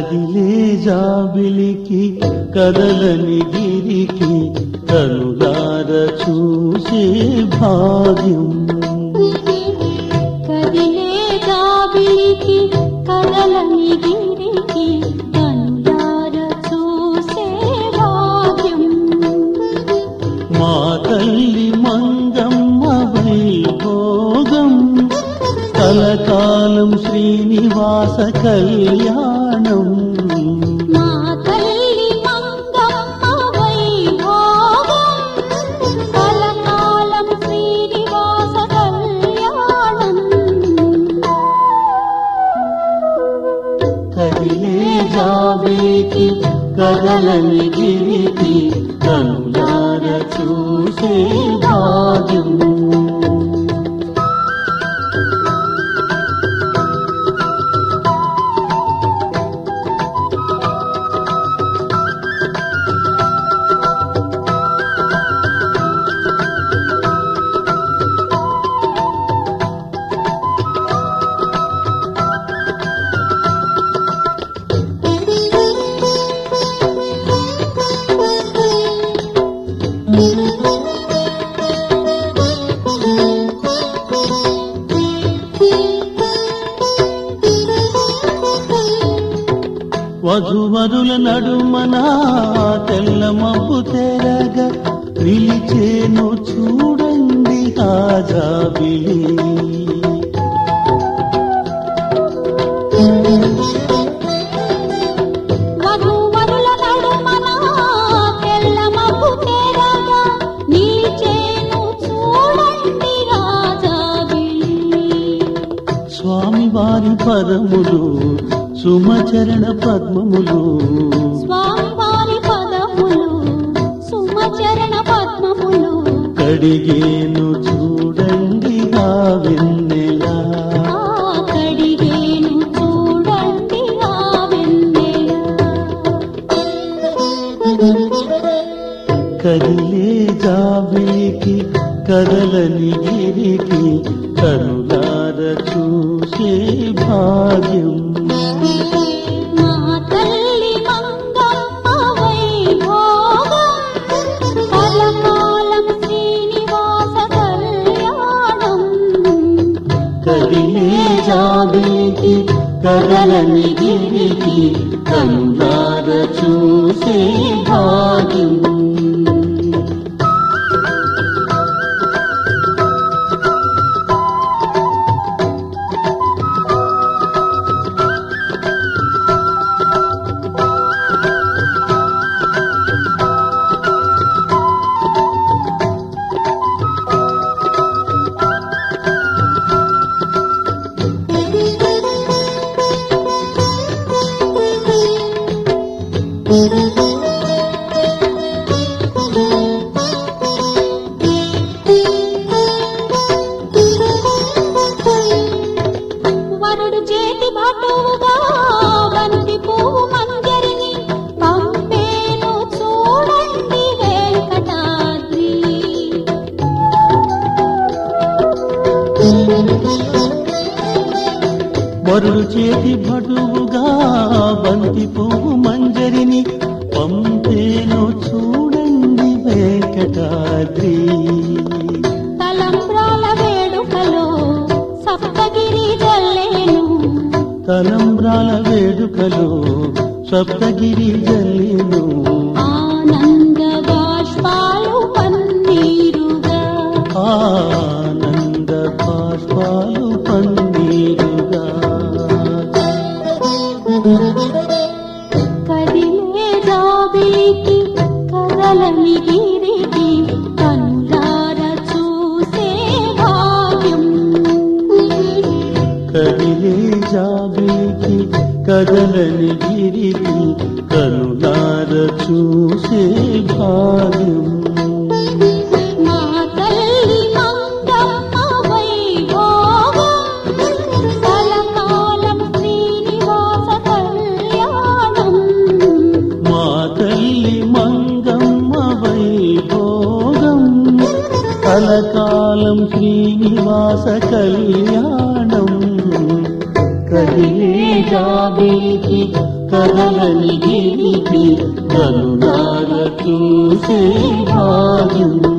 కదిలే జాబిలికి కదలని గిరికి కనులార చూసే భాగ్యం కదిలే గాబిలికి కదలని గిరికి కనులార చూసే భాగ్యం మా తల్లి మంగమ్మ వైభోగం కలకాలం శ్రీనివాస కళ్యాణం మా తల్లి మంగమ్మ వైభోగం కలకాలం శ్రీనివాస కళ్యాణం కదిలే జాబేకి కదలని గిరికి కనులార చూసే భాగ్యం వధువరుల నడుమన తెల్ల మబ్బు తెరగ నిలిచేను చూడండి హాజాబిలి వధూవరుల నడుమన తెల్ల మబ్బు తెరగా నీచేను చూడండి రాజాబిలి స్వామి వారి పదములు సుమచరణ పద్మములు స్వామి వారి పదములు సుమచరణ పద్మములు కడిగేను చూడండి ఆ వెన్నెలా ఆ కడిగేను చూడండి ఆ వెన్నెల కదిలే జాబిలికి కదలని గిరికి కనులార చూసే భాగ్యం మా తల్లి మంగమ్మ వైభోగం కలకాలం శ్రీనివాస కళ్యాణం కదిలే జాబిలికి కదలని గిరికి కనులార చూసే భాగ్యం వరుడు చేతి భటువుగా బంతి పువ్వు మంజరిని పంపేను చూడండి వెంకటాద్రి వరుడు చేతి భటువుగా బంతి పువ్వు మంజరిని పంపేను చూడండి వెంకటాద్రి తలంబ్రాల వేడుకలో సప్తగిరి జల్లేను తలంబ్రాల వేడుకలో సప్తగిరి జల్లేను ఆనంద బాష్పాలు పన్నీరుగా ఆనంద బాష్పాలు పన్నీరుగా కదిలే జాబిలికి కదలని గిరికి కనులార చూసే భాగ్యం కదిలే జాబికి కదలని గిరికి కనులార చూసే భాగ్యం మా తల్లి మంగమ్మ వైభోగం కలకాలం శ్రీనివాస కళ్యాణం మా తల్లి మంగమ్మ వైభోగం కలకాలం శ్రీనివాస కళ్యాణం కదిలే జాబికి కదలని గిరికి కనులార చూసే భాగ్యం